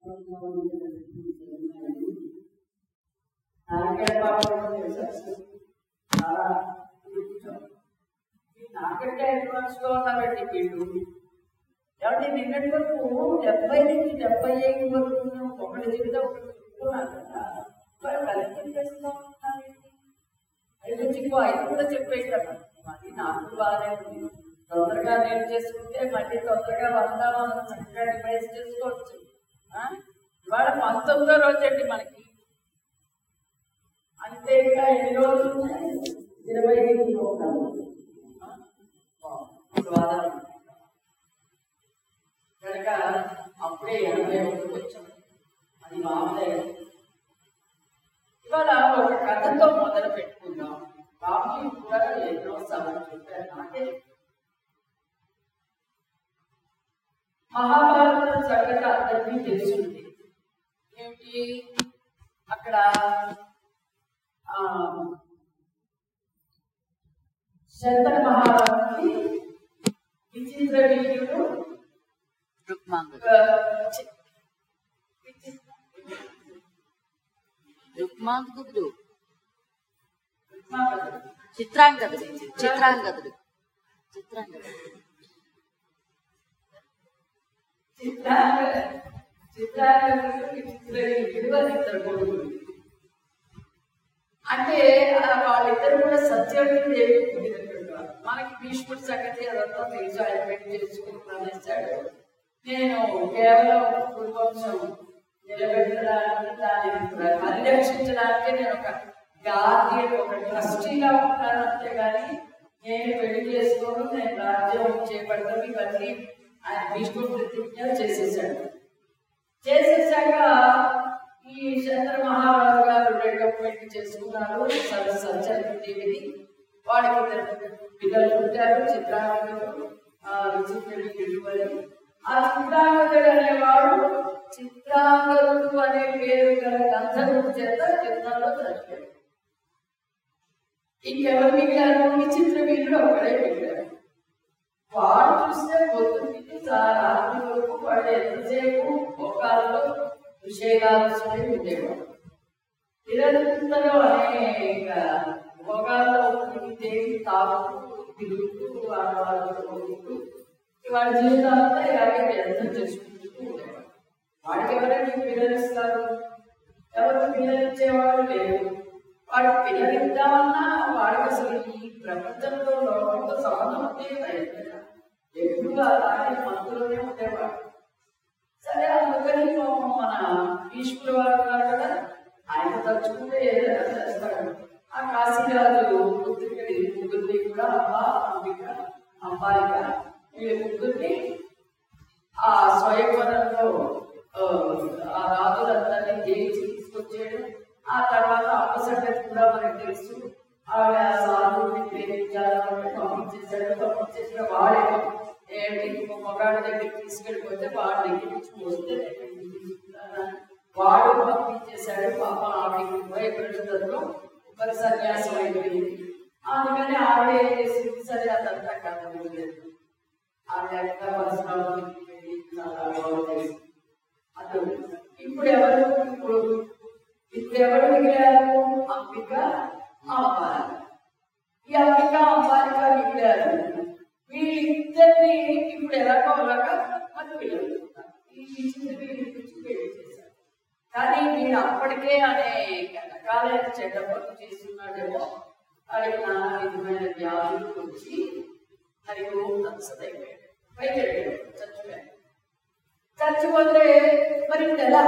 నాకే బాగుంటుంది తెలుసా అసలు? చాలా ఇష్టం. ఈ నాకంటే అడ్వాన్స్ గా ఉన్నారండి వీళ్ళు కాబట్టి నిన్నటి వరకు డెబ్బై నుంచి డెబ్బై ఐదు వరకు మేము ఒకటి చెబితే ఒకటి చెప్పుకున్నాను కదా మరి కలెక్షన్ చేస్తూ ఉన్నారేంటి ఐదు చిక్కు ఐదు కూడా చెప్పేసాను మరి నాకు బాగానే ఉంది తొందరగా నేను చేసుకుంటే మళ్ళీ తొందరగా వందా మనం చక్కగా డివైస్ చేసుకోవచ్చు ఆ? ఇవాళ పంతొమ్మిదో రోజు అండి మనకి అంతే ఇంకా ఎన్ని రోజులు ఉన్నాయి? ఇరవై ఐదు ఒక ఆ? మూడు వారాలు కనుక అప్పుడే ఎనభై ఒకటికి వచ్చాం అది మామూలే ఇవాళ ఒక కథతో మొదలు పెట్టుకుందాం బాబు కూడా ఎన్నో సార్లు చెప్పారు నాకే మహాభారతం సంగతి అందరికీ తెలుసుంది ఏమిటి అక్కడ ఆ, శంకర మహారాజుకి విచిత్ర వీరుడు రుక్మాంగదుడు ఒక చి- విచిత్ర రుక్మాంగదుడు రుక్మాంగదుడు. చిత్రాంగదుడు చిత్రాంగదుడు చిత్రాంగదుడు చిత్రాంగ చిత్రాంగదుడు విచిత్ర వీరుడు అని ఇద్దరు కొడుకులు అంటే ఆ వాళ్ళిద్దరు కూడా సత్యవతి దేవి పుట్టినటువంటి వారు. మనకి భీష్ముడి సంగతి అదంతా తెలుసు ఆయన పెళ్లి చేసుకుంటానేసాడు నేను కేవలం కుటుంబం నిలబెట్టడానికి దానిని ప్ర- పరిరక్షించడానికి నేను ఒక గార్డియన్ ఒక ట్రస్టీగా ఉంటాను అంతేగాని నేను పెళ్లి చేసుకోను నేను రాజ్యం చేపడతాను ఇవన్నీ ఆయన భీష్ముడు ప్రతిజ్ఞ చేసేసాడు చేసేసాక ఈ చంద్ర మహారాజు గారు రెండో పెళ్లి చేసుకున్నారు సత్యదేవిని వాడికి ఇద్దరు పిల్లలు పుట్టారు చిత్రాంగదుడు ఆ విచిత్రుడు అని ఆ చిత్రాంగదుడు అనేవాడు చిత్రాంగదుడు అనే పేరు గల గంధర్వుడి చేత చిత్రంలో చచ్చిపోయాడు ఇంకెవరు మిగిలారు విచిత్ర వీరుడు ఒక్కడే మిగిలాడు వాడు చూస్తే పొద్దున్నకి రాత్రి వరకు వాడు ఎంతసేపు భోగాల్లో విషయాలోచనే ఉండేవాడు నిరంతరం అనేక భోగాల్లో మునిగితేవి తాగుతూ తిరుగుతూ ఆడవాళ్ళతో ఉంటూ వాడి జీవితాలంతా ఇలాగే వ్యర్థం చేసుకుంటూ ఉండేవాడు వాడికి ఎవరైనా పిల్లలిస్తారు ఎవరు పిల్లలిచ్చేవాడు లేరు వాడు పిల్లలిద్దామన్నా వాడికి అసలు ఈ ప్రపంచంలో లోకంతో సంబంధం ఉంటే ప్రయత్నం ఎప్పుడు అలాగే మందులోనే ఉండేవాడు సరే అందుకని పాపం మన ఈశ్వరు వారు ఉన్నారు కదా ఆయన తలుచుకుంటే ఏదైనా చేస్తాడు ఆ కాశీరాజు పుత్రికడి ముగ్గురిని కూడా అమ్మ అంబిక అంబాలిక వీళ్ళ ముగ్గురిని ఆ స్వయంవరంలో ఆ, ఆ రాజులందరినీ జయించి తీసుకొచ్చాడు ఆ తర్వాత అమ్మ సంగతి కూడా మనకు తెలుసు ఆవిడ ఆ సాధువుని ప్రేమించాలని పంపించేశాడు పంపించేసిన వాడేమో ఏంటి ఇంకో మగాడి దగ్గరికి తీసుకెళ్ళిపోతే వాడి దగ్గర నుంచి వస్తే నేను తీసుకుంటానని వాడు పంపించేశాడు పాప ఆవిడకి భయపడుతుందో ఒక సన్యాసం అయిపోయింది అందుకని ఆవిడ ఏం చేసింది సరే అదంతా కథ లేదు ఆవిడ ఎక్కడ పరశురాముడికి వెళ్ళి చాలా బాగుంది అతడు ఇప్పుడు ఎవరు ఇప్పుడు ఇప్పుడు ఎవరు మిగిలారు అంబిక అమ్మాలి ఈ అంబిక అమ్మాలిక మిగిలారు వీళ్ళిద్దరిని ఇప్పుడు ఎలాగో అలాగా మన పిల్లలు ఈ చిన్న వీళ్ళకి ఇచ్చి పెళ్లి చేశారు కానీ వీడు అప్పటికే అనేక రకాలైన చెడ్డ పనులు చేస్తున్నాడేమో వాడికి నానా విధమైన వ్యాధులు వచ్చి మరి తత్సదైపోయాడు పైకి వెళ్ళాడు చచ్చిపోయాడు చచ్చిపోతే మరి ఇప్పుడు ఎలా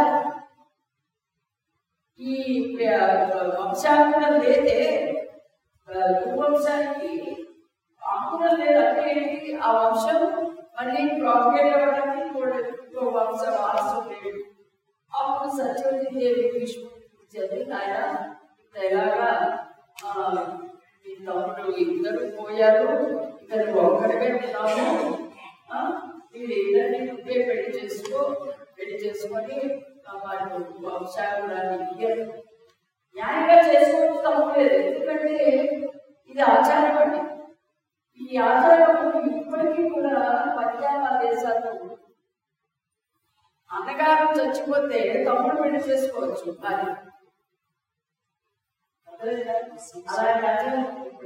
ఈ వంశాంకురం లేదే వంశానికి ఆకురం లేదంటే ఏంటి ఆ వంశం మళ్ళీ ప్రాఫిట్ అవ్వడానికి ఇంకోటి ఇంకో వంశ వారసు లేదు అప్పుడు సత్యవతి దేవి భీష్ముడు ఆయన ఎలాగా ఆ, మీ తమ్ముడు ఇద్దరు పోయారు ఇద్దరు ఒక్కడిగా ఉన్నాము ఆ, వీళ్ళిద్దరిని నువ్వే పెళ్లి చేసుకో పెళ్లి చేసుకొని ఆ, వారి వంశాకురాన్ని ఇయ్యరు న్యాయంగా చేసుకోవచ్చు తప్పలేదు ఎందుకంటే ఇది ఆచారం అండి ఈ ఆచారం ఇప్పటికీ కూడా పంజాబ్ దేశాల్లో ఉంది. అన్నగారు చచ్చిపోతే తమ్ముడు పెళ్లి చేసుకోవచ్చు అది అర్థమైందా? అలాంటి అర్థం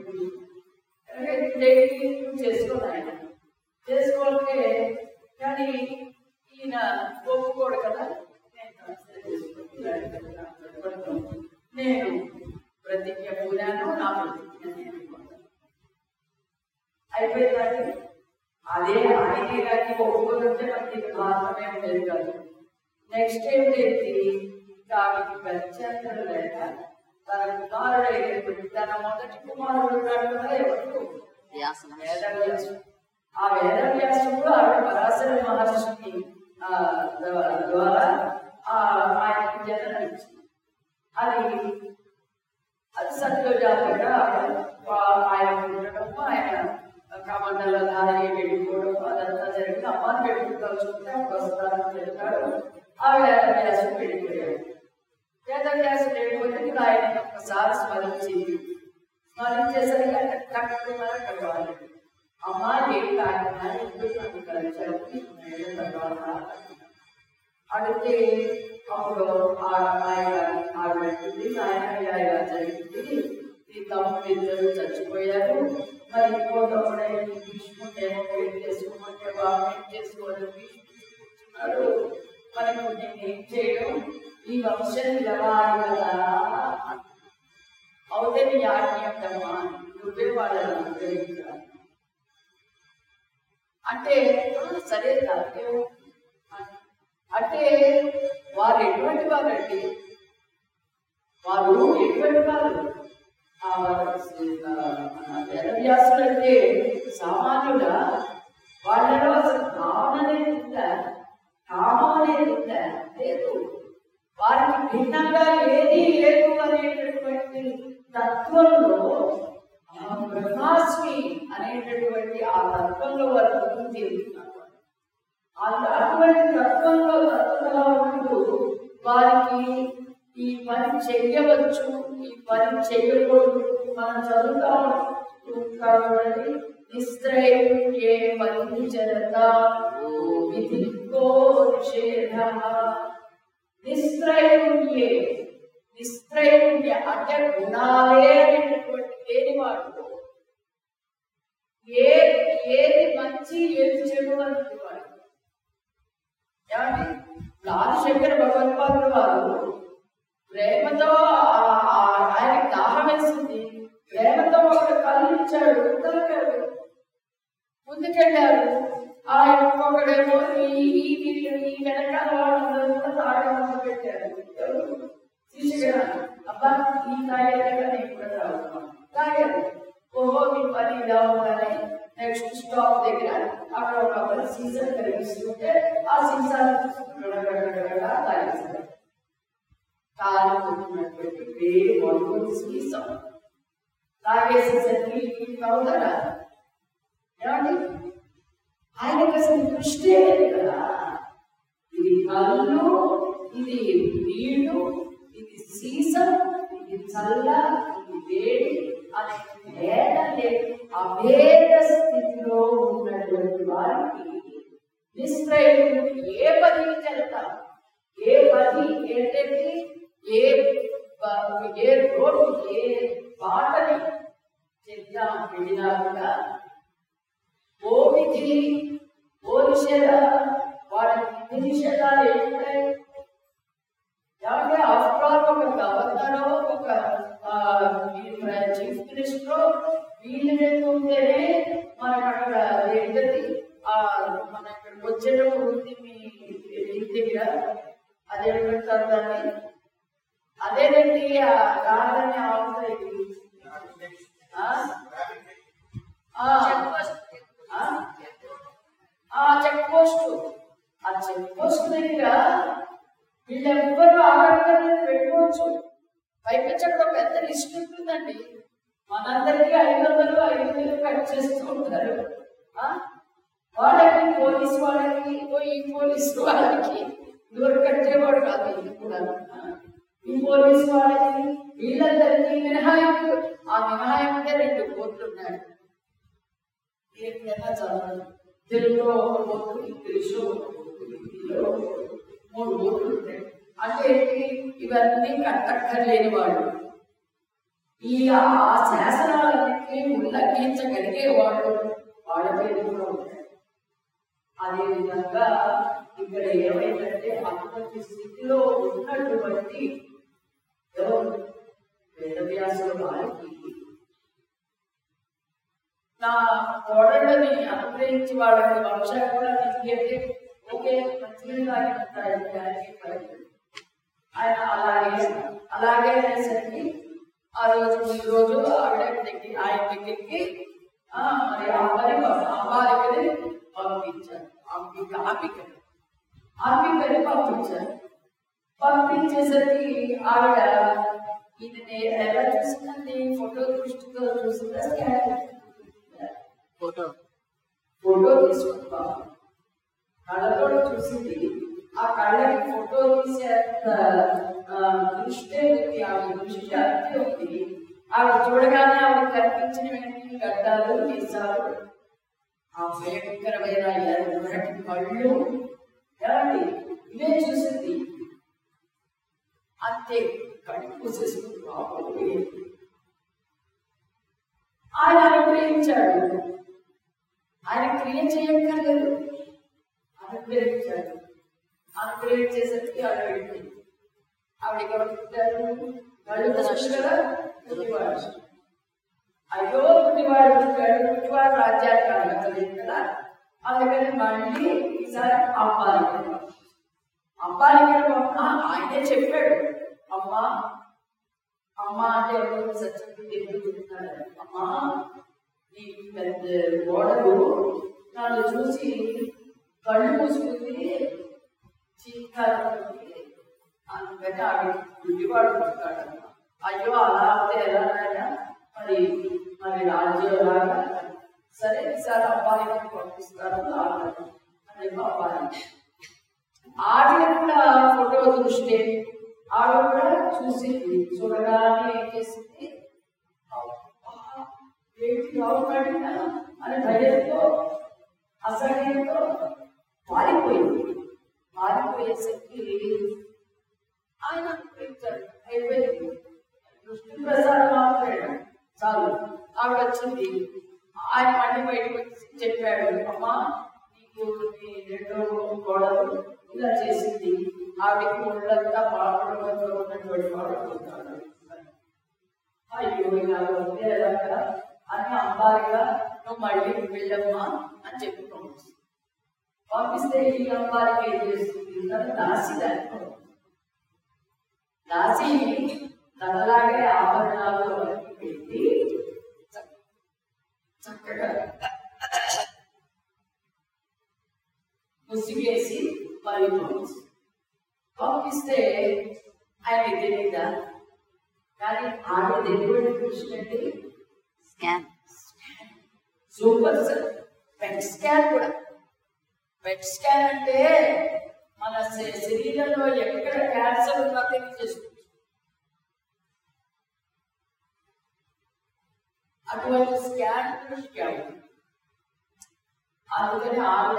చేసుకోదు ఆయన చేసుకోవాలంటే కానీ ఈయన ఒప్పుకోడు కదా నేను transfer చేసుకొని ఇలాంటి పెడతాను. నేను ప్రతిజ్ఞ పూజాను నా ప్రతిజ్ఞ నేను ఇవ్వను. అయిపోయిందండి అదే ఆయనే కానీ ఒప్పుకుంటే మనకి మాత్రమే ఉండేది కాదు నెక్స్ట్ ఏంటంటే ఇంకా ఆమెకి గత్యంతరం లేక తన కుమారుడు అయినటువంటి తన మొదటి కుమారుడు ఉన్నాడు కదా ఎవరు వ్యాస మహర్షి. వేదవ్యాసుడు ఆ వేదవ్యాసుడు ఆవిడ పరాశర మహర్షికి ఆ, ద్వా- ద్వారా ఆ ఆయనకి జన్మనిచ్చింది అది అది సత్యోజాతంగా ఆయన ఉండడము ఆయన కమండల దారి వెళ్ళిపోవడం అదంతా జరిగింది అమ్మాని పెట్టుకోవాల్సింటే అప్పుడు వస్తానని చెప్పాడు ఆ వేదవ్యాసుడు వెళ్ళిపోయాడు వేదవ్యాసుడు వెళ్ళిపోతే ఇంకా ఆయన ఒక్కసారి స్మరించింది స్మరించేసరికి ఆయన కట్టుకుని అక్కడ వాళ్ళు అమ్మా ఏంటి ఆయన ఎందుకు నన్ను కలిశారు నేను తర్వాత అడిగితే అప్పుడు ఆ- ఆయన ఆవిడ అంటుంది, నాయన ఇలా ఇలా జరిగింది ఈ తమ్ముడు ఇద్దరు చచ్చిపోయారు మరి ఇంకో తమ్ముడే భీష్ముడేమో పెళ్లి చేసుకోమంటే వాళ్ళు ఏం చేసుకోవాలి భీష్ముడు మరి ఇప్పుడు నేను ఏం చేయడం ఈ వంశం నిలవాలి కదా అవుతే నీ ఆజ్ఞ ఏంటమ్మా నువ్వే వాళ్ళని అనుగ్రహించాలి అంటే "ఆ, సరే తాతే అంటే వారు ఎటువంటి వారండి వారు ఎటువంటి వారు ఆ వారు, ఆ, మన వేదవ్యాసుడు అంటే సామాన్యుడా వాళ్ళలో అసలు భావన అనేది ఉందా కామం అనేది ఉందా లేదు వారికి భిన్నంగా ఏది లేదు అనేటటువంటి తత్వంలో ఆ బ్రహ్మాస్మి అనేటటువంటి ఆ తత్వంలో వారు ముందు ఎదుగుతున్నారు అటు- అటువంటి తత్వంలో తత్వంగా ఉంటూ వారికి ఈ పని చెయ్యవచ్చు ఈ పని చెయ్యకూడదు మనం చదువుతా ఉంటాం చూడండి నిస్త్రయే పంచరత విధికో నిషేధ నిస్త్రయుణ్యే నిస్త్రయుణ్య అంటే గుణాలే అనేటటువంటి లేనివాడు ఏ ఏది మంచి ఏది చెడు అనేవాడు ఏమండి రాజశేఖర భగవత్పాదుల వారు ప్రేమతో ఆ- ఆ- ఆయనకి దాహం వేసింది ప్రేమతో ఒక కళ్ళు ఇచ్చాడు తాగాడు ముందుకెళ్ళారు ఆ ఇంకొకడేమో ఈ ఈ వీళ్ళు ఈ వెనకాల వాళ్ళందరూ కూడా తాగడం మొదలు పెట్టారు ఎవరు? శిష్యుడు అబ్బా ఈ తాగాక నేను కూడా తాగుతాను తాగారు ఓహో మీ పని ఇలా ఉందని నెక్స్ట్ స్టాప్ దగ్గర అక్కడ ఒక అబ్బాయి సీజన్ కనిపిస్తుంటే ఆ సీజన్ తాగేస్తారు కాలు కొట్టినటువంటి వేడి మొదలు సీసం తాగేసేసరికి వీటికి అవుతారా ఏమండి ఆయనకు అసలు దృష్టి లేదు కదా ఇది కళ్ళు ఇది నీళ్లు ఇది సీసం ఇది చల్ల ఇది వేడి అనే భేద లేదు అభేద స్థితిలో ఉన్నటువంటి వారికి నిశ్చయం ఏ పదికి చెల్తాం ఏ పది ఏంటంటే ఏ ప- ఏ రోడ్డు ఏ బాటని చెప్తాం వెళ్ళినా కూడా ఓ విధి ఓ నిషేధ వాడికి విధి నిషేధాలు ఏముంటాయి ఏమంటే ఆఫ్టర్ ఆల్ ఒక గవర్నర్ ఒక చీఫ్ మినిస్టర్ వీళ్ళు రెండు ఉంటేనే మనకు అక్కడ ఏంటది ఆ మన ఇక్కడ వచ్చేటప్పుడు ఉంది మీ ఇంటి దగ్గర అదే పెడతారు దాన్ని అదేనండి ఆ రాగానే ఆవుతాయి ఆ? ఆ. ఆ? ఆ చెక్ పోస్ట్ ఆ చెక్ పోస్ట్ దగ్గర వీళ్ళెవ్వరూ ఆరోగ్యం పెట్టుకోవచ్చు పైపించి అక్కడ ఒక పెద్ద లిస్ట్ ఉంటుందండి మనందరికీ ఐదు వందలు ఐదు వందలు కట్ చేస్తూ ఉంటారు ఆ? వాళ్ళకి పోలీసు వాళ్ళకి ఓ ఈ పోలీసు వాళ్ళకి ఎవరు కట్టేవాడు కాదు ఇది కూడా ఆ? ఈ పోలీసు వాళ్ళకి వీళ్ళందరికీ మినహాయింపు ఆ మినహాయింపుకే రెండు కోట్లు ఉన్నాయి ఏదైనా చదవండి తెలుగులో ఒక కోర్టు ఇంగ్లీష్లో ఒక కోర్టు హిందీలో ఒక కోర్టు మూడు ఊళ్ళు ఉంటాయి అంటే ఏంటి ఇవన్నీ కట్టక్కర్లేని వాళ్ళు ఈ ఆ శాసనాలన్నింటినీ ఉల్లంఘించగలిగే వాళ్ళు వాళ్ళ పేరు కూడా ఉంటాయి అదే విధంగా ఇక్కడ ఏమైందంటే అటువంటి స్థితిలో ఉన్నటువంటి ఎవరు వేదవ్యాసుల వారికి నా కోడళ్ళని అనుగ్రహించి వాళ్ళకి వంశాలు కూడా తీసుకెళ్తే ఓకే మంచిగా తాగినట్టు ఆయనకి పర్లేదు. ఆయన అలాగే అలాగే అనేసరికి ఆ రోజు ముందు రోజు ఆవిడ దగ్గర ఆయన దగ్గరికి ఆ, మరి అమ్మని అమ్మాలికని పంపించారు అంబిక అంబికని అంబికని పంపించారు పంపించేసరికి ఆవిడ ఇది నేను ఎలా చూసిందండి ఫోటో దృష్టితో చూసిందా స్కాన్ చేసిందా? ఫోటో ఫోటో తీసుకుంది పాపం కళ్ళతో చూసింది ఆ కళ్ళకి ఫోటో తీసేంత ఆ, దృష్టి ఉంది ఆవిడ దృష్టి అంతే ఉంది ఆవిడ చూడగానే ఆవిడ కనిపించిన వెంటనే గడ్డాలు మీసాలు ఆ భయంకరమైన ఎర్రటి కళ్ళు ఏమండి ఇవే చూసింది అంతే కళ్ళు పూసేసుకుంది పాపం ఆయన అనుగ్రహించాడు ఆయన క్రియ చేయక్కర్లేదు అనుగ్రహించాడు అనుగ్రహించేసరికి ఆవిడ వెళ్ళింది ఆవిడ ఎవరు పుట్టారు కళ్ళు దృష్టి కదా పుట్టివాడు అయ్యో పుట్టివాడు పుట్టాడు పుట్టివాడు రాజ్యానికి అడగలేదు కదా అందుకని మళ్ళీ ఈసారి అమ్మాలి అబ్బాయికి ఆయనే చెప్పాడు అమ్మా అమ్మా అంటే ఎవరు సత్యం చెప్తున్నాడు అమ్మా నీ పెద్ద గోడలు నన్ను చూసి కళ్ళు మూసుకుంది చీకారుంది అందుకని ఆవిడ గుడ్డివాడు పుట్టాడు అయ్యో అలా అయితే ఎలా నాయనా? మరి మరి రాజ్యలాగా సరే ఈసారి అబ్బాయిని పంపిస్తాను ఆడను అని అబ్బాయి ఆవిడ కూడా ఫోటో దృష్టి ఆవిడ కూడా చూసింది చూడగానే ఏం చేసింది అబ్బా, ఏంటి అవుతాడినా అని భయంతో అసహ్యంతో పారిపోయింది పారిపోయేసరికి ఆయన అనుకుంటాడు అయిపోయింది దృష్టి ప్రసాదం మాట్లాడాడు చాలు ఆవిడ వచ్చింది ఆయన మళ్ళీ బయటకు వచ్చి చెప్పాడు అమ్మా నీకు నీ రెండో గోడలు ఇలా చేసింది ఆవిడకి ఒళ్ళంతా పాపడంతో ఉన్నటువంటి వాడు అవుతాడు అయ్యో ఇలా ఉంటే ఎలాగా అని అమ్మాయిగా నువ్వు మళ్ళీ వెళ్ళమ్మా అని చెప్పి పంపిస్తుంది పంపిస్తే ఈ అమ్మాయికి ఏం చేస్తుంది తను దాసి దాన్ని పంపిస్తుంది. దాసి తనలాగే ఆభరణాలు అవన్నీ పెట్టి చక్క- చక్కగా ముసిగేసి మరి పంపిస్తుంది పంపిస్తే ఆయన తెలియదా కానీ ఆవిడ తెలియని దృష్టి అంటే scan super sir PET scan కూడా పెట్ స్కాన్ అంటే మన శ- శరీరంలో ఎక్కడ క్యాన్సర్ ఉన్నా తెలియజేస్తుంది అటువంటి స్కాన్ దృష్టి ఆవిడ అందుకని ఆవిడ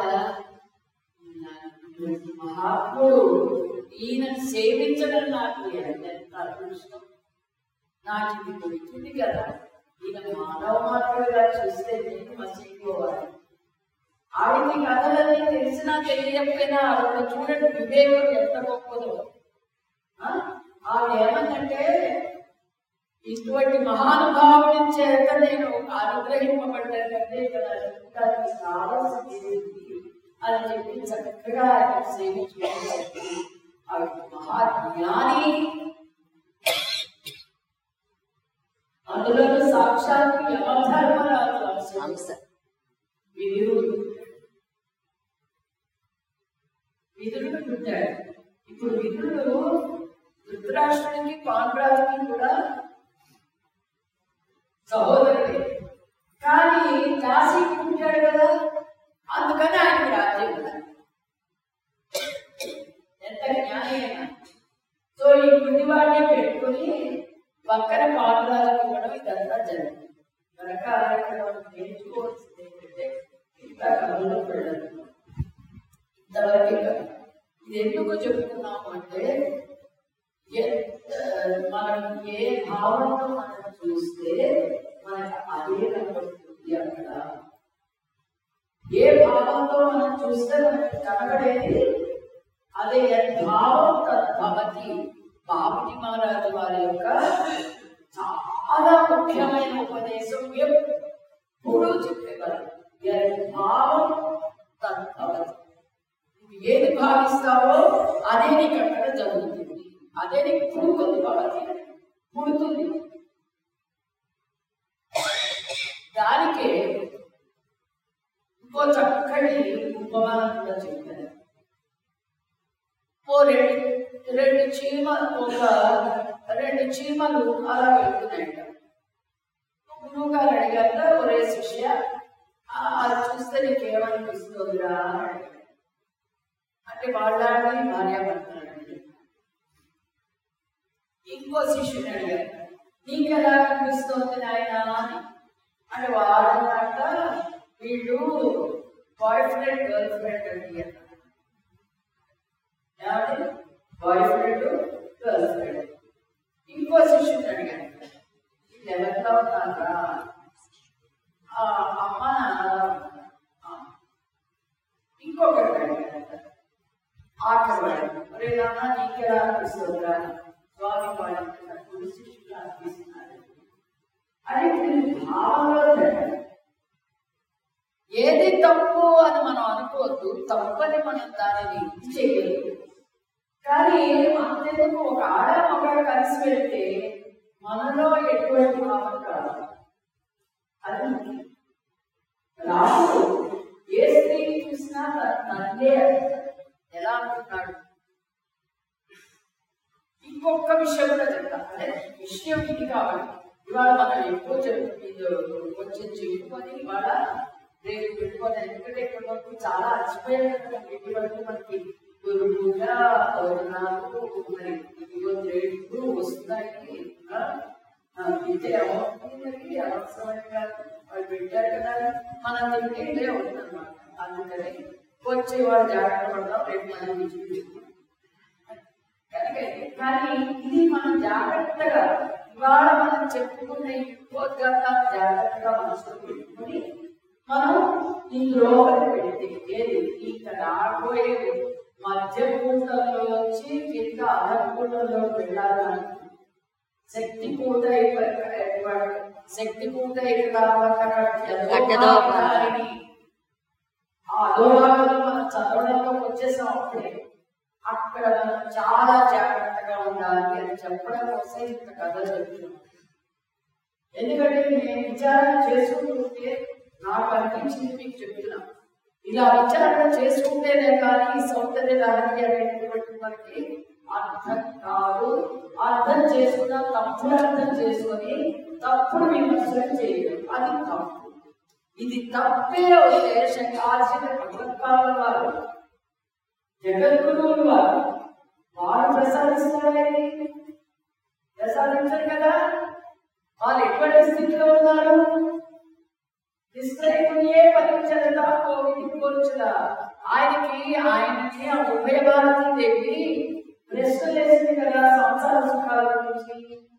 మహాత్ముడు ఈయన సేవించడం నాకు ఎంత అదృష్టం నాకు ఇది దొరికింది కదా ఈయన మానవ మాత్రుడుగా చూస్తే నేను మసిపోవాలి ఆవిడకి కథలన్నీ తెలిసినా తెలియకపోయినా ఆవిడ చూడండి వివేకం ఎంత గొప్పదో ఆ? ఆవిడ ఏమందంటే ఇటువంటి మహానుభావుడి చేత నేను అనుగ్రహింపబడ్డానంటే ఇక్కడ దానికి సాహసం ఏంటి అని చెప్పి చక్కగా ఆయన సేవించుకోవాలి ఆవిడ మహాజ్ఞాని అందులో సాక్షాత్ యమధర్మరాజు అంశ అంశ విధుడు విధుడు పుట్టాడు ఇప్పుడు విధుడు ధృతరాష్ట్రుడికి పాండురాజుకి కూడా సహోదరుడే కానీ కాశీకి పుట్టాడు కదా అందుకని ఆయనకి రాజ్యం ఉండాలి ఎంత న్యాయమైనా సో ఈ గుడ్డివాడిని పెట్టుకుని పక్కన పాండురాజుకి ఇవ్వడం ఇదంతా జరిగింది కనుక ఇక్కడ మనం నేర్చుకోవాల్సింది ఏంటంటే ఇంత కథలో పెళ్ళదు ఇంతవరకే కాదు ఇది ఎందుకు చెప్తున్నాము అంటే ఎంత మనం ఏ భావంతో మనం చూస్తే మనకు అదే కనబడుతుంది అక్కడ ఏ భావంతో మనం చూస్తే మనకు కనబడేది అదే భావం తద్భవతి బాబుజీ మహారాజు వారి యొక్క చాలా ముఖ్యమైన ఉపదేశం ఎప్పుడు చెప్పేవారు భావం తద్భవతి నువ్వు ఏది భావిస్తావో అదే నీకు అక్కడ జరుగుతుంది అదే నీకు పుడుతుంది భవతి పుడుతుంది దానికే ఇంకో చక్కటి ఉపమానం కూడా చెప్పారు ఓ రెండు రెండు చీమలు ఒక రెండు చీమలు అలా వెళ్తున్నాయంట గురువు గారు అడిగాక ఒరే శిష్య ఆ, అది చూస్తే నీకేమనిపిస్తుందిరా అని అడిగారు అంటే వాళ్ళని భార్యాభర్తలండి ఇంకో శిష్యుని అడిగారు నీకెలా అనిపిస్తోంది నాయన అని అంటే వాడన్నట వీళ్ళు బాయ్ ఫ్రెండ్ గర్ల్ ఫ్రెండ్ అండి అన్నారు ఏమండి బాయ్ ఫ్రెండ్ గర్ల్ ఫ్రెండ్ ఇంకో శిష్యుని అడిగాను వీళ్ళు ఎవరిలో ఉన్నారా ఆ, అమ్మ నాన్న ఉన్నారా? ఆ. ఇంకొకటి అడిగాను ఆఖరి వాడు అరే నాన్న నీకెలా అనిపిస్తుందిరా స్వామి వాళ్ళకి గురు శిష్యులు అనిపిస్తున్నారు అని వీళ్ళు భావంలో పెట్టారు ఏది తప్పు అని మనం అనుకోవద్దు తప్పని మనం దానిని ఇది చేయలేదు కానీ అంతెందుకు ఒక ఆడ మగ కలిసి వెళ్తే మనలో ఎటువంటి భావం రాదు అది ముఖ్యం. రాముడు ఏ స్త్రీని చూసినా తన తల్లి అంటాడు. ఎలా అంటున్నాడు ఇంకొక విషయం కూడా చెప్తా అదే విషయం ఇది కాబట్టి ఇవాళ మనం ఎక్కువ చెప్తుంది కొంచెం చెప్పుకొని ఇవాళ రేపు పెట్టుకొని ఎందుకంటే ఇప్పటి వరకు చాలా అలసిపోయాం కదా ఇప్పటి వరకు మనకి గురు పూజ పౌర్ణాలు మరి ఇదిగో రేట్లు వస్తున్నాయి ఆ, ఆ, తింటే ఏమవుతుంది అవసరమని కాదు వాళ్ళు పెట్టారు కదా మనం తింటే ఇదే అవుతుందన్నమాట అందుకని వచ్చే వాళ్ళు జాగ్రత్త పడదాం రేపు మనం విడిచిపెట్టుకుందాం కనుక కానీ ఇది మనం జాగ్రత్తగా ఇవాళ మనం చెప్పుకున్న ఈ ఉపోద్ఘాతాలు జాగ్రత్తగా మనసులో పెట్టుకుని మనం ఇందులో ఒకటి పెడితే ఏది ఇక్కడ ఆడిపోయే మధ్య కూటంలో వచ్చి కింద అధకూటంలో వెళ్ళాలని శక్తి పూట శక్తి పూట గడ్డదో ఆ అధోరాగంలో మనం చదవడంలోకి వచ్చేసాం అప్పుడే అక్కడ మనం చాలా జాగ్రత్తగా ఉండాలి అని చెప్పడం కోసం ఇంత కథ చెప్తున్నాం ఎందుకంటే నేను విచారణ చేసుకుంటుంటే నాకు అనిపించింది మీకు చెప్తున్నా ఇలా విచారణ చేసుకుంటేనే కానీ ఈ సౌందర్య లహరి అనేటువంటి మనకి అర్థం కాదు అర్థం చేసుకున్న తప్పులు అర్థం చేసుకొని తప్పుడు విమర్శలు చేయడం అది తప్పు ఇది తప్పే వస్తే శంకార్జున భగవత్పాల వారు జగద్గురువులు వారు వారు ప్రసాదిస్తారని ప్రసాదించరు కదా వాళ్ళు ఎటువంటి స్థితిలో ఉన్నారు నిశ్చయమునియే పరీక్షలత కోవిది కోర్చుల ఆయనకి ఆయనకి ఆ ఉభయ భారతి దేవి ప్రశ్నలు వేసింది కదా సంసార సుఖాల గురించి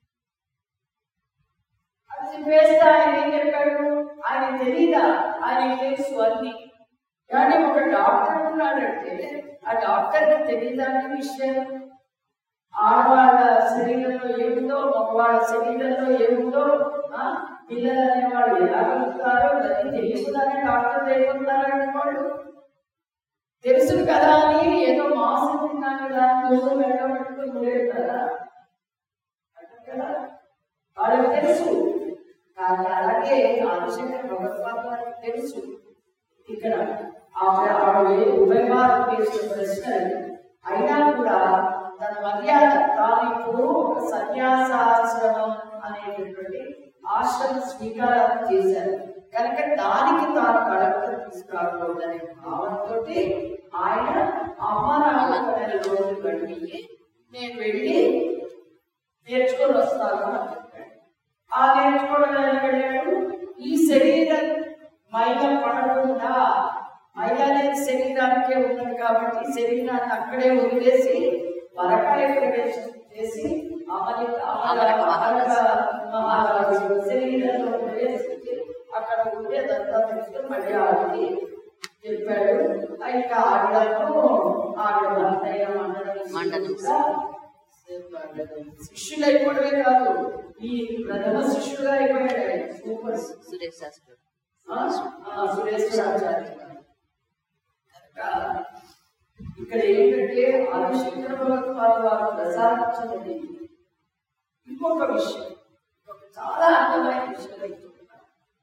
అది చెప్పేస్తే ఆయన ఏం చెప్పాడు ఆయన తెలీదా ఆయన తెలుసు అన్ని కానీ ఒక డాక్టర్ ఉన్నాడంటే ఆ డాక్టర్కి తెలియదాని విషయం ఆడవాళ్ళ శరీరంలో ఏముందో మగవాళ్ళ శరీరంలో ఏముందో ఆ, పిల్లలు అనేవాళ్ళు ఎలా కలుగుతారో అది తెలియకుండానే డాక్టర్ లేకుంటారంటే వాళ్ళు తెలుసు కదా అని ఏదో మాసం తిన్నాను కదా అని నోరు వెళ్ళబట్టుకుని ఉండేది కదా అంటారు కదా వాళ్ళకి తెలుసు కానీ అలాగే ఆదిశంకర్ భగవత్పాద వారికి తెలుసు ఇక్కడ ఆవిడ ఆవిడ ఉభయవారు వేసిన ప్రశ్నలు అయినా కూడా తన మర్యాద తాను ఇప్పుడు ఒక సన్యాసాశ్రమం అనేటటువంటి ఆశ్రమ స్వీకారం చేశారు కనుక దానికి తాను కడప తీసుకురాకూడదనే భావంతో ఆయన అమ్మ నాన్న నెల రోజులు గడిపి నేను వెళ్ళి నేర్చుకొని వస్తాను అని చెప్పాడు ఆ నేర్చుకోవడం ఎలా వెళ్ళాడు ఈ శరీరం మైల పడకుండా మైల అనేది శరీరానికే ఉన్నది కాబట్టి శరీరాన్ని అక్కడే వదిలేసి వరకాయ ప్రవేశం చేసి అమలి అమరక మహారాజు. మహారాజు శరీరంలో ప్రవేశించి అక్కడ ఉండే దంతా తీసుకుని మళ్ళీ ఆవిడకి చెప్పాడు ఇంకా ఆవిడకు ఆవిడ భర్తయ్య మండలం మండలం. కూడా శిష్యులు అయిపోవడమే కాదు ఈ ప్రథమ శిష్యుడుగా అయిపోయాడు ఆయన. సూపర్ సురేష్ శాస్త్రి ఆ, ఆ, సురేశ్వరాచార్య గారు. కనుక ఇక్కడ ఏంటంటే ఆదిశంకర భగవత్పాద వారు ప్రసాదించినది ఇంకొక విషయం ఒక చాలా అందమైన విషయం చెప్తున్నారు.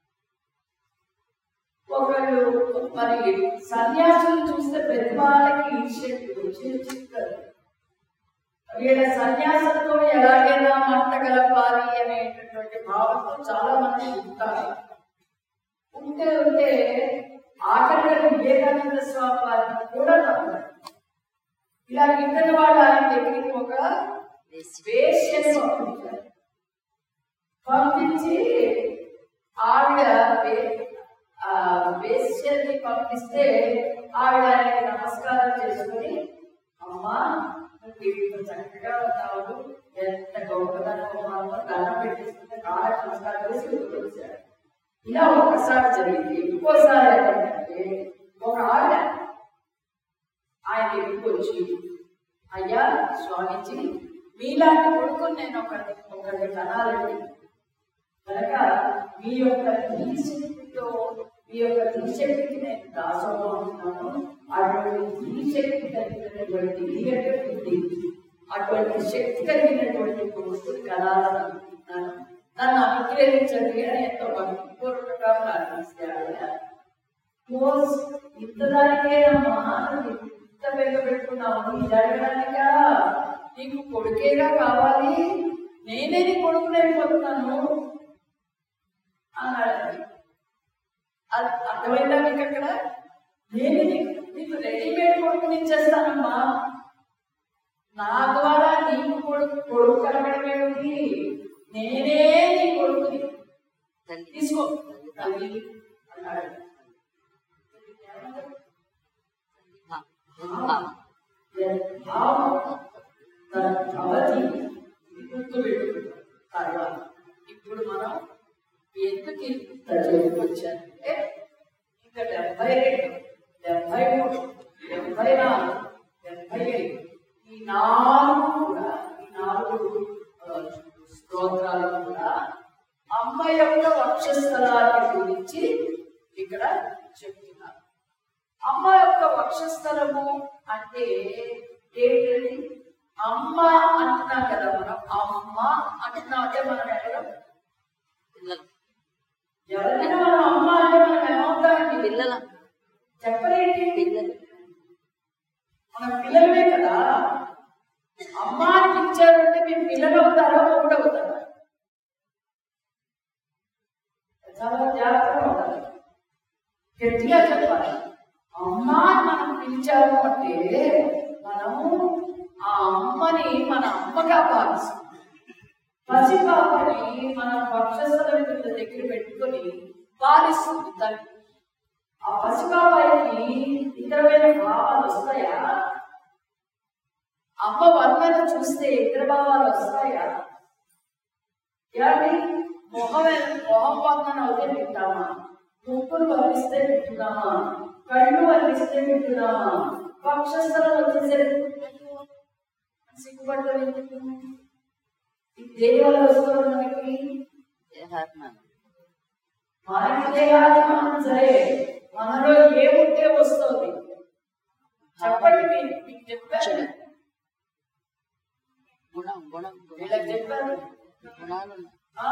ఒకళ్ళు మరి సన్యాసులు చూస్తే ప్రతి వాళ్ళకి ఈర్ష్యకు వచ్చి చెప్తారు వీళ్ళ సన్యాసంతో ఎలాగైనా మంట కలపాలి అనేటటువంటి భావంతో చాలా మంది ఉంటారు ఉంటే ఉంటే ఆఖరిగా వివేకానంద స్వామి వారిని కూడా నమ్మారు ఇలా ఇద్దరు వాళ్ళు ఆయన దగ్గరికి ఒక వేశ్యని పంపించారు పంపించి ఆవిడ వే- ఆ వేశ్యని పంపిస్తే ఆవిడ ఆయనకి నమస్కారం చేసుకుని అమ్మా నువ్వు ఇంత చక్కగా ఉన్నావు ఎంత గొప్పదనం ఉన్నావు దండం పెట్టేసుకుంటే కాళ్ళకి నమస్కారం చేసి వచ్చాడు ఇలా ఒకసారి జరిగింది ఇంకోసారి ఏంటంటే ఒక ఆవిడ ఆయన దగ్గరికి వచ్చి అయ్యా స్వామీజీ మీలాంటి కొడుకుని నేను ఒకటి ఒకటి కనాలండి కనుక మీ యొక్క తీశక్తితో మీ యొక్క తీశక్తికి నేను దాసము అంటున్నాను అటువంటి తీశక్తి కలిగినటువంటి ఇదిగంటే బుద్ధి అటువంటి శక్తి కలిగినటువంటి కొడుకుని కనాలని అనుకుంటున్నాను నన్ను అనుగ్రహించండి అని ఎంతో భక్తిపూర్వకంగా ప్రార్థిస్తాడు మోస్ ఇంతదానికే అమ్మా నువ్వు ఇంత బెగ్గ పెట్టుకున్నావు ఇది అడగడానికా నీకు కొడుకేగా కావాలి నేనే నీ కొడుకుని అయిపోతున్నాను అన్నాడు అది అర్థమైందా మీకు అక్కడ నేను నీకు నీకు రెడీమేడ్ కొడుకుని ఇచ్చేస్తానమ్మా నా ద్వారా నీకు కొడుకు కొడుకు కలగడం ఏమిటి నేనే నీ కొడుకుని తల్లి తీసుకో తల్లి అన్నాడు భా- భావం తన భవతి గుర్తుపెట్టుకుంటాం తర్వాత ఇప్పుడు మనం ఎందుకు ఇంత వచ్చారంటే ఇంకా డెబ్బై రెండు డెబ్బై మూడు డెబ్బై నాలుగు డెబ్బై ఐదు ఈ నాలుగు కూడా ఈ నాలుగు ఆ, స్తోత్రాలు కూడా అమ్మ యొక్క వక్షస్థలాన్ని గురించి ఇక్కడ చెప్తున్నారు అమ్మ యొక్క వక్షస్థలము అంటే ఏంటండి అమ్మ అంటున్నాం కదా మనం అమ్మ అంటున్నాం అంటే మనం ఎవరు పిల్లలు ఎవరైనా మనం అమ్మ అంటే మనం ఏమవుతామండి పిల్లల చెప్పలేంటి పిల్లలు మన పిల్లలమే కదా అమ్మ అని పిలిచారంటే మేము పిల్లలు అవుతారా మొగుడు అవుతారా చాలా జాగ్రత్తగా ఉండాలి గట్టిగా చెప్పాలి అమ్మ అని మనం పిలిచాము అంటే మనము ఆ అమ్మని మన అమ్మగా భావిస్తాం పసిపాపని మన పక్షస్థలం కింద దగ్గర పెట్టుకొని పాలిస్తుంది తల్లి ఆ పసిపాపాయికి ఇతరమైన భావాలు వస్తాయా అమ్మ వర్ణన చూస్తే ఇతర భావాలు వస్తాయా ఏమండి మొహం మొహం వర్ణన అవుతే వింటామా ముక్కులు వర్ణిస్తే వింటున్నామా కళ్ళు వర్ణిస్తే వింటున్నామా పక్షస్థలం వచ్చేసరికి అయ్యో, సిగ్గుపడతాం ఎందుకు ఇది దేని వల్ల వస్తుంది మనకి దేహాత్మానం మనకి దేహాత్మానం సరే మనలో ఏముంటే వస్తుంది చెప్పండి మీ- మీకు చెప్పాను గుణం గుణం వీళ్ళకి గుణం చెప్పాను గుణాలు ఉన్నాయి. ఆ?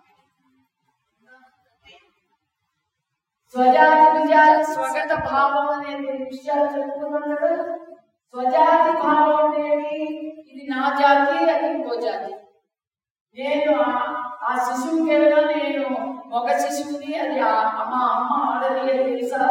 స్వజాతి విజాతి స్వగత భావం అనేది విషయాలు చెప్పుకున్నాం కదా స్వజాతి భావం అనేది ఇది నా జాతి అది ఇంకో జాతి నేను ఆ- ఆ శిశువుకి ఏమైనా నేను ఒక శిశువుని అది ఆ- అమ్మ అమ్మ ఆడది అని తెలుసా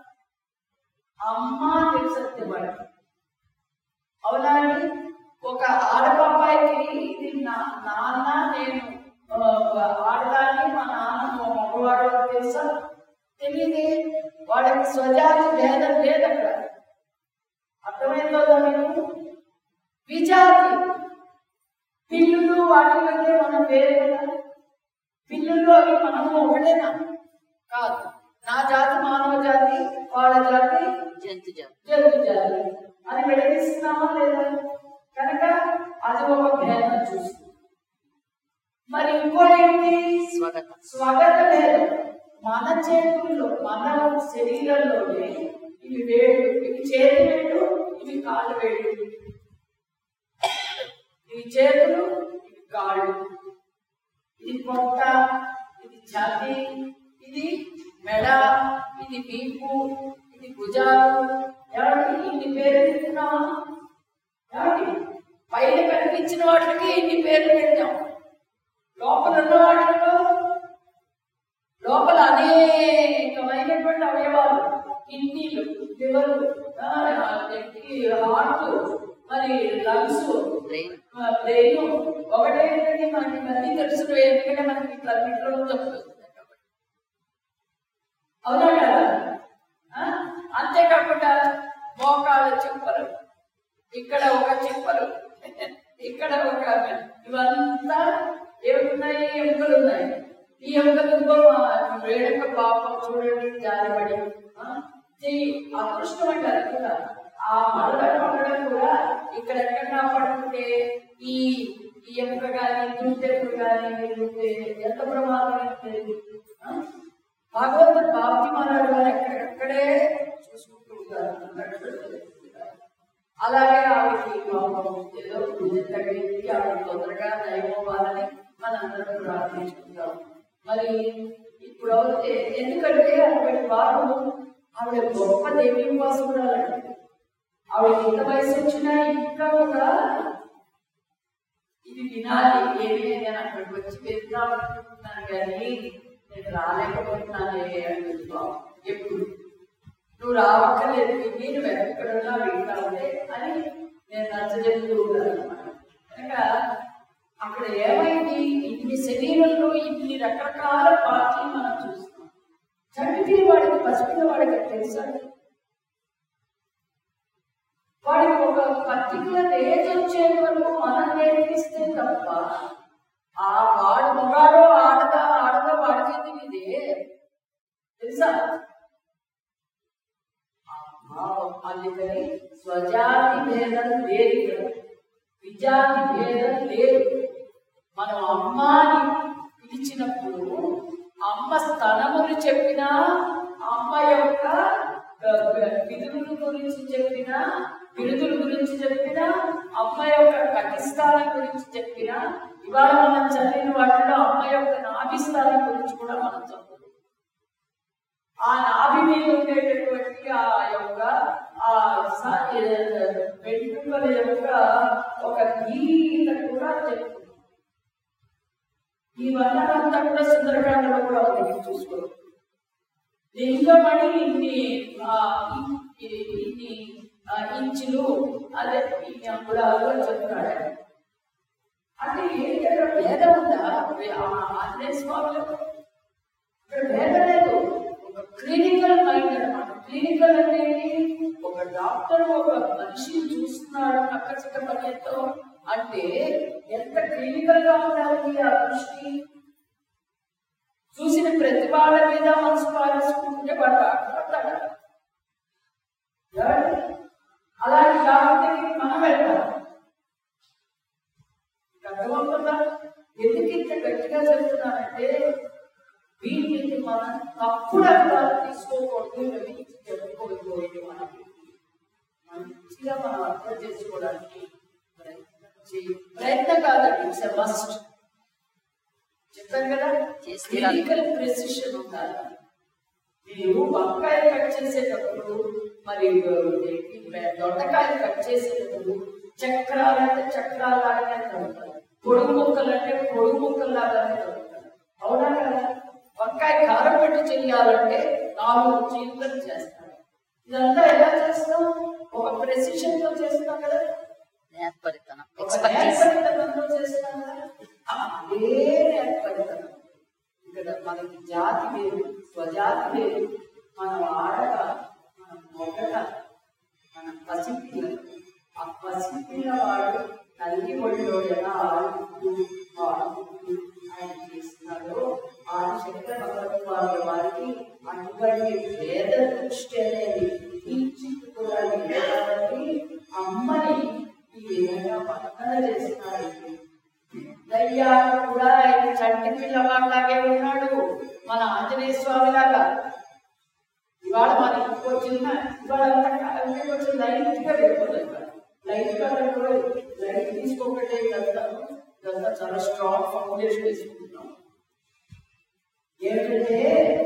అమ్మ తెలుసత్తే వాడు అవునా అండి ఒక ఆడపాపాయికి ఇది నా నాన్న నేను ఆ, ఆడదాన్ని మా నాన్న మా మగవాడు అని తెలుసా తెలియదే వాడికి స్వజాతి భేదం లేదు అక్కడ అర్థమైందో మీకు విజాతి పిల్లులు వాటి కంటే మనం వేరే కదా పిల్లులు అవి మనము ఒకటేనా కాదు నా జాతి మానవ జాతి వాళ్ళ జాతి జంతు జాతి జంతు జాతి అని విడదీస్తున్నామా లేదా కనుక అది ఒక భేదం చూస్తుంది మరి ఇంకోటి స్వగత స్వగత భేదం మన చేతుల్లో మన శరీరంలోనే ఇవి వేడు ఇవి చేతి వేడు ఇవి కాళ్ళు వేడు ఇవి చేతులు ఇవి కాళ్ళు ఇది పొట్ట ఇది ఛాతి ఇది మెడ ఇది వీపు ఇది భుజాలు ఎవరికి ఇన్ని పేర్లు పెడుతున్నామా ఎవరికి పైన కనిపించిన వాటికి ఇన్ని పేర్లు పెట్టాం లోపల ఉన్న వాటిలో లోపల అనేకమైనటువంటి అవయవాలు కిడ్నీలు లివర్లు హార్ట్ మరి లంగ్స్ బ్రెయిన్ బ్రెయిన్ ఒకటేంటంటే మనకి ఇవన్నీ తెలుసు ఎందుకంటే మనకి ఇట్లా తప్పుతుంది కాబట్టి అవునా కదా ఆ? అంతేకాకుండా మోకాళ్ళ చెప్పులు ఇక్కడ ఒక చెప్పులు ఇక్కడ ఒక ఇవంతా ఏమున్నాయి ఎముకలు ఉన్నాయి ఈ ఎముకలు ఇంకో వేడొక పాపం చూడండి జారిపడి ఆ? చెయ్యి అదృష్టం అంటారు కదా ఆ మడడం పడడం కూడా ఇక్కడ ఎక్కడన్నా పడుకుంటే ఈ ఈ ఎముక కానీ దుంటెముక కానీ ఉంటే ఎంత ప్రమాదమైనది ఆ? భగవంతుడు బాప్తి మారాడు అని ఎక్కడెక్కడే చూసుకుంటూ ఉంటారు అలాగే ఆవిడకి పాపం ఏదో పూజ తగిలింది ఆవిడ తొందరగా దైవవ్వాలని మనందరం ప్రార్థించుకుంటాం మరి ఇప్పుడు అయితే ఎందుకంటే అక్కడి వారు ఆవిడ గొప్ప దేవి ఉపాసకురాలండి ఆవిడ ఎంత వయసు వచ్చినా ఇంకా కూడా ఇది వినాలి ఏమి నేను అక్కడికి వచ్చి వెళ్దాం అనుకుంటున్నాను కానీ నేను రాలేకపోతున్నానే అంటుంది బాబు ఎప్పుడు నువ్వు రావక్కర్లేదు నేను ఎక్కడున్నా వింటావులే అని నేను నచ్చజెప్తూ ఉంటాను అనమాట కనుక అక్కడ ఏమైంది ఇన్ని శరీరంలో ఇన్ని రకరకాల పార్టీలు మనం చూస్తాం చంటిపిల్లి వాడికి పసిపిల్ల వాడికి అది తెలుసా వాడికి ఒక పర్టికులర్ ఏజ్ వచ్చేంత వరకు మనం నేర్పిస్తే తప్ప ఆ వాడు మగాడో ఆడదా ఆడదా వాడికే తెలియదే తెలుసా భావం అందుకని స్వజాతి భేదం లేదు ఇక్కడ విజాతి భేదం లేదు మనం అమ్మాని పిలిచినప్పుడు అమ్మ స్థనములు చెప్పినా అమ్మ యొక్క ఆ, విధుల గురించి చెప్పినా బిరుదుల గురించి చెప్పినా అమ్మ యొక్క కటిస్థానం గురించి చెప్పినా ఇవాళ మనం చదివిన వాటిలో అమ్మ యొక్క నాభిస్థానం గురించి కూడా మనం చదువుతాం ఆ నాభి మీద ఉండేటటువంటి ఆ యొక్క ఆ స- ఏ- వెంట్రుకల యొక్క ఒక గీత కూడా చెప్తుంది ఈ వర్ణనంతా కూడా సుందరకాండలో కూడా ఉంది మీరు చూసుకోవచ్చు లింగమణి ఇన్ని ఆ, ఇ- ఇన్ని ఆ, ఇంచులు అదే ఇన్ని అంగుళాలు అని చెప్తున్నాడు ఆయన. అంటే ఏంటి అక్కడ భేదం ఉందా ఆంజనేయ స్వామిలో ఇక్కడ భేదం లేదు ఒక క్లినికల్ మైండ్ అన్నమాట క్లినికల్ అంటే ఏంటి ఒక డాక్టర్ ఒక మనిషిని చూస్తున్నాడు అక్కచిక పనితో అంటే ఎంత క్లినికల్ గా ఉండాలి ఆ దృష్టి చూసిన ప్రతి వాళ్ళ మీద మనసు పారేసుకుంటే వాడు డాక్టర్ అవుతాడా? ఎవరు? అలాంటి డాక్టర్ దగ్గరికి మనం వెళ్తాం అర్థమవుతుందా ఎందుకు ఇంత గట్టిగా చెప్తున్నానంటే వీటిని మనం తప్పుడు అర్థాలు తీసుకోకూడదు ఇవి చెప్పుకోకూడదు మనకి మంచిగా మనం అర్థం చేసుకోవడానికి ప్రయత్నం చేయ ప్రయత్నం కాదండి ఇట్స్ మస్ట్ చెప్పాను కదా చేసి తీరాలి. క్లినికల్ ప్రెసిషన్ ఉండాలి మీరు వంకాయ కట్ చేసేటప్పుడు మరి ఏంటి, దొండకాయ కట్ చేసేటప్పుడు చక్రాలు అంటే చక్రాలు లాగానే తగ్గుతారు పొడుగు ముక్కలు అంటే పొడుగు ముక్కలు లాగానే తగ్గుతారు అవునా కదా వంకాయ కారం పెట్టి చేయాలంటే నాలుగు చీలికలు చేస్తారు ఇదంతా ఎలా చేస్తాం ఒక ప్రెసిషన్ తో చేస్తాం కదా నేర్పరితనం ఒక ఎక్స్పర్టీస్ నేర్పరితనంతో చేస్తాం కదా అదే నేర్పరితనం ఇక్కడ మనకి జాతి వేరు స్వజాతి వేరు మనం ఆడ ఎవరైనా ఆడుతూ పాడుతూ ఆయన చేస్తున్నాడో ఆ శంకర భగవత్పాదుల వారికి అటువంటి వేద దృష్టి అనేది కూడా కాబట్టి అమ్మని ఈ విధంగా పక్కన చేస్తున్నాడు దయ్యాలు కూడా ఆయన చంటి పిల్లవాళ్ళలాగే ఉన్నాడు మన ఆంజనేయ స్వామి లాగా ఇవాళ మనకి ఇంకో చిన్న ఇవాళ అంతా కాలంలో కొంచెం లైట్ గా వెళ్ళిపోతుంది ఇవాళ. లైట్ గా వెళ్ళిపోయి లైట్ తీసుకోకండి ఇదంతా ఇదంతా చాలా స్ట్రాంగ్ ఫౌండేషన్ తీసుకుంటున్నాం ఏంటంటే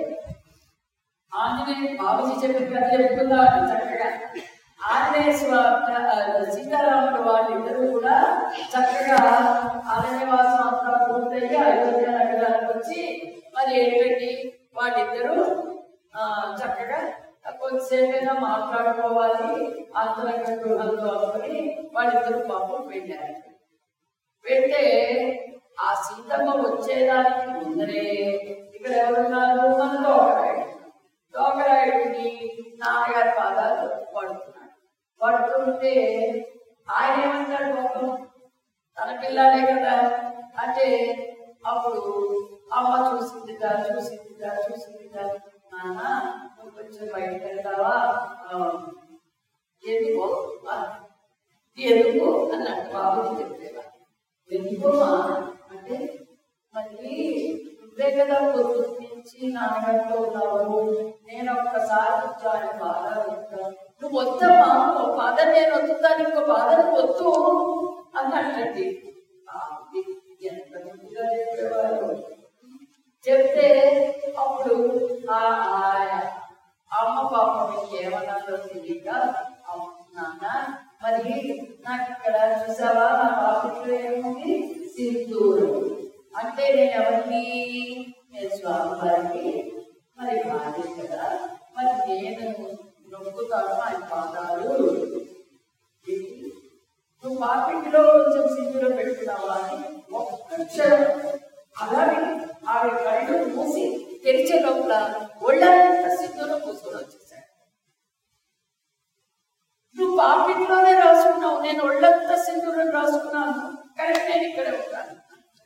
ఆంజనేయ బాబుజీ చెప్పిన కథ చెప్పుకుందాం చక్కగా ఆంజనేయ స్వామి సీతారాముడు వాళ్ళిద్దరూ కూడా చక్కగా అరణ్యవాసం అంతా పూర్తయ్యి అయోధ్య నగరానికి వచ్చి మరి ఏంటండి వాళ్ళిద్దరూ ఆ, చక్కగా కొద్దిసేపైనా మాట్లాడుకోవాలి అంతరంగ గృహంలో అనుకుని వాళ్ళిద్దరూ పాపం వెళ్ళారు వెళ్తే ఆ సీతమ్మ వచ్చేదానికి ముందరే ఇక్కడ ఎవరున్నారు మన దోకరాయుడు దోకరాయుడిని నాన్నగారి పాదాలు పడుతున్నాడు పడుతుంటే ఆయన ఏమంటాడు పాపం తన పిల్లాడే కదా అంటే అప్పుడు అమ్మ చూసిందిగా చూసిందిగా చూసిందిగా నాన్న నువ్వు కొంచెం బయటకు వెళ్తావా ఆ, ఎందుకు ఆ, ఎందుకు అన్నట్టు బాబుకి చెప్పేవా ఎందుకోమా అంటే మళ్ళీ నువ్వే కదా పొద్దు నుంచి నాన్నగారితో ఉన్నావు నేను ఒక్కసారి వచ్చాను బాధ వద్దా నువ్వు వద్దమ్మా ఒక బాధ నేను వద్దుతాను ఇంకో బాధ నువ్వు వద్దు అన్నట్టండి బాబుకి ఎంత ముద్దుగా చెప్పేవారు చెప్తే అప్పుడు ఆ ఆ- అమ్మ పాపం ఏమన్నారో తెలియక "అమ్మ, నాన్న మరి నాకు ఇక్కడ చూసావా నా పాపట్లో ఏముంది సింధూరం అంటే నేను ఎవరిని నేను స్వామి వారికి మరి భార్య కదా మరి నేను నొక్కుతాను ఆయన పాదాలు ఏంటి? నువ్వు పాపింటిలో కొంచెం సింధూరం పెట్టుకున్నావా అని ఒక్క క్షణం అలాగే ఆవిడ కళ్ళు మూసి తెరిచే లోపల ఒళ్ళంతా సింధూరం పూసుకొని వచ్చేసాడు నువ్వు పాపింట్లోనే రాసుకున్నావు నేను ఒళ్ళంతా సింధూరం రాసుకున్నాను కానీ నేను ఇక్కడ ఉంటాను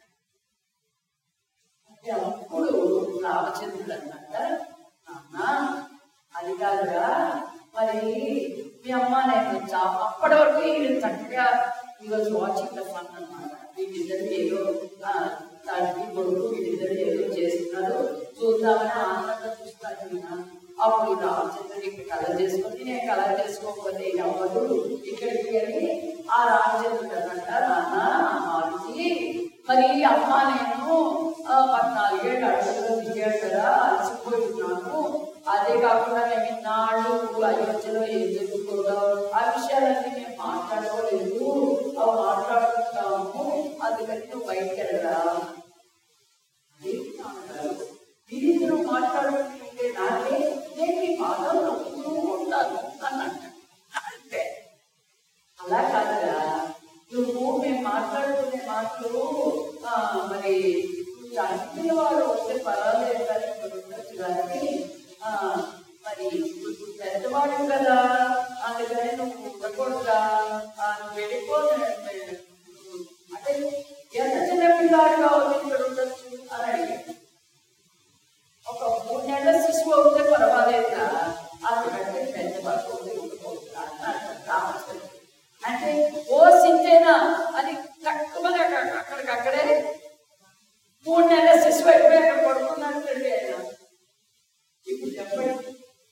అంటే అప్పుడు రామచంద్రుడు అన్నట్ట నాన్న అది కాదురా మరి మీ అమ్మ నేను చా- అప్పటి వరకు ఈయన చక్కగా ఈరోజు వాచింగ్ ద ఫన్ అనమాట వీళ్ళిద్దరు ఏదో ఆ, తండ్రి కొడుకు వీళ్ళిద్దరు ఏదో చేస్తున్నారు చూద్దామని ఆనందంగా చూస్తాను ఈయన. అప్పుడు రామచంద్రుడు ఇక్కడ కలర్ చేసుకొని నేను కలర్ చేసుకోకపోతే ఇది అవ్వదు ఇక్కడికి వెళ్ళి ఆ రామచంద్రుడు అన్నట్ట నాన్న మారుతి మరి అమ్మ నేను ఆ, పద్నాలుగేళ్ళు అడుగులో దిగాడు కదా అలసిపోతున్నాను అదే కాకుండా మేము ఇన్నాళ్ళు అయోధ్యలో ఏం జరుగుతుందో ఆ విషయాలన్నీ మేము మాట్లాడుకోలేదు అవి మాట్లాడుకుంటాము అందుకని నువ్వు బయటికి వెళ్ళరా అదేంటి నాన్నగారు? మీరిద్దరూ మాట్లాడుకుంటుంటే నాకే నేను మీ పాదాలు నొక్కుతూ ఉంటాను అన్నట్టు అంటే అలా కాదురా నువ్వు మేము మాట్లాడుకునే మాటలు ఆ, మరి నువ్వు చనిపోయిన వాడు వస్తే పర్వాలేదు కానీ ఇక్కడ ఉండొచ్చు కానీ ఆ, మరి నువ్వు పెద్దవాడు కదా అందుకని నువ్వు ఉండకూడదా ఆ, నువ్వు వెళ్ళిపో నేను- అంటే ఎంత చిన్న పిల్లాడుగా ఉంది ఇక్కడ ఉండొచ్చు అని అడిగాడు ఒక మూడు నెలల శిశువు అవుతే పర్వాలేదురా అందుకంటే పెద్ద పట్టు ఉండకూడదు అన్నాడు రామచంద్రుడు అంటే ఓ సింతేనా అని తక్కువగా అక్కడికక్కడే మూడు నెలల శిశువు అయిపోయి అక్కడ పడుకున్నాడు ఆయన ఇప్పుడు చెప్పండి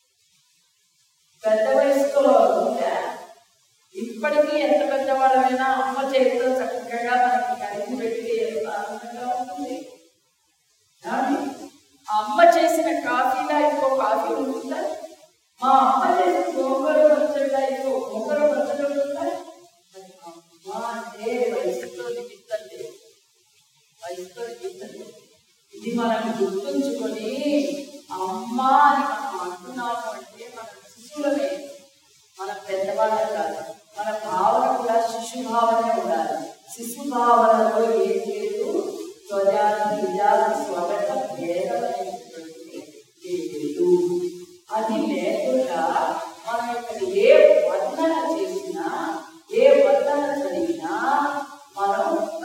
పెద్ద వయసుతో ఉందా ఇప్పటికీ ఎంత పెద్దవాళ్ళమైనా అమ్మ చేతితో చక్కగా మనకి కలిసి పెట్టి ఎంత ఆనందంగా ఉంటుంది ఏమండి? ఆ అమ్మ చేసిన కాఫీలా ఇంకో కాఫీ ఉంటుందా మా అమ్మ చేసిన గోంగూర పచ్చడిలా ఇంకో గోంగూర పచ్చడి ఉంటుందా మరి అమ్మ అంటే వయసుతో నిమిత్తం లేదు వయసుతో నిమిత్తం లేదు ఇది మనం గుర్తుంచుకొని అమ్మ అని మనం అంటున్నాము అంటే మన శిశువులమే మన పెద్దవాళ్ళం కాదు మన భావన కూడా శిశు భావనే ఉండాలి శిశు భావనలో ఏం లేదు స్వజాతి నిజాతి స్వగత భేదమైనటువంటి లేదు అది లేకుండా మనం ఇక్కడ ఏ వర్ణన చేసినా ఏ వర్ణన చదివినా మనం మరి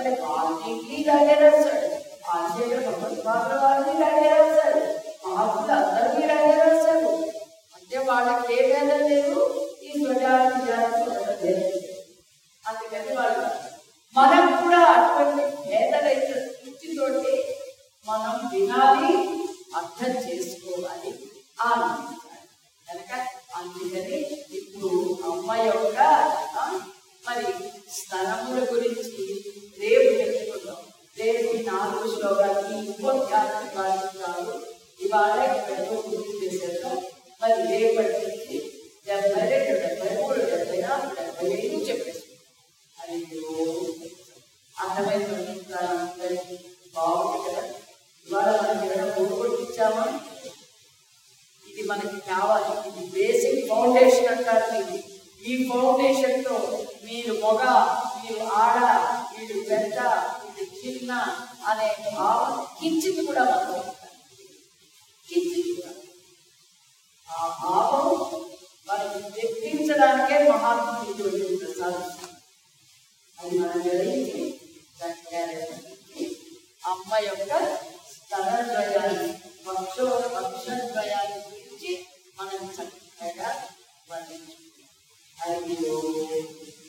వాల్మీకి ఇలాగే రాశాడు ఆచార్య భగవత్పాదుల వారిని ఇలాగే రాశాడు మహాత్ములు అందరినీ ఇలాగే రాశారు అంటే వాళ్ళకి ఏ భేదం లేదు ఈ స్వజాతి జాతి ఉండడం లేదు అందుకని వాళ్ళు మనం కూడా అటువంటి భేదరైన స్థితితోటి మనం వినాలి అర్థం చేసుకోవాలి ఆనందించాలి కనుక అందుకని ఇప్పుడు అమ్మ యొక్క ఆ, మరి స్థలముల గురించి రేపు చెప్పుకుందాం రేపు ఈ నాలుగు శ్లోకాలు ఈ ఉపన్యాసం పాటిస్తారు ఇవాళ ఇక్కడితో పూర్తి చేసేద్దాం మరి రేపటి నుంచి డెబ్బై రెండు డెబ్బై మూడు డెబ్బై నాలుగు డెబ్బై ఐదు చెప్పేసి అయ్యో అర్థమైనటువంటి అందరికీ బాగుంది కదా ఇవాళ మనం ఏమైనా కొట్టించామా ఇది మనకి కావాలి ఇది బేసిక్ ఫౌండేషన్ అంటారు ఇది ఈ ఫౌండేషన్ తో మీరు మొగ మీరు ఆడ వీడు పెద్ద వీడు చిన్న అనే భావం కించిది కూడా మనకు ఉండాలి. కించిది కూడా ఆ భావం మనకి తెప్పించడానికే మహాత్ములు ఇటువంటి ప్రసాదిస్తారు అది మనం గ్రహించి దాన్ని గ్రహించి అమ్మ యొక్క స్థలద్వయాన్ని పక్షో పక్షద్వయాన్ని గురించి మనం చక్కగా వర్ణించుకుంటాం అయ్యో